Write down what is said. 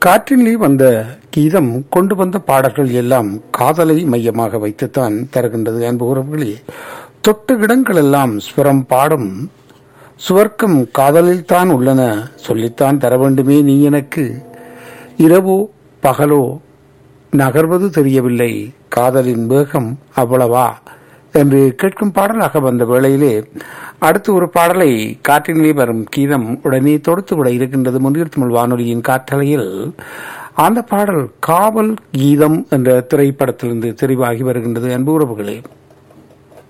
காற்றிலே வந்த கீதம் கொண்டு வந்த பாடல்கள் எல்லாம் காதலை மையமாக வைத்துத்தான் தருகின்றது அன்பு உறவுகளே தொட்ட இடங்களெல்லாம் ஸ்வரம் பாடும் சுவர்க்கம் காதலில் தான் உள்ளன சொல்லித்தான் தர வேண்டுமே நீ எனக்கு இரவோ பகலோ நகர்வது தெரியவில்லை காதலின் வேகம் அவ்வளவா என்று கேட்கும் பாடலாக வந்த வேளையிலே அடுத்து ஒரு பாடலை காற்றினிலே வரும் கீதம் உடனே தொடுத்து விட இருக்கின்றது முன்னில் தமிழ் வானொலியின் காற்றலையில் அந்த பாடல் காவல் கீதம் என்ற திரைப்படத்திலிருந்து தெரிவாகி வருகின்றது அன்பு உறவுகளே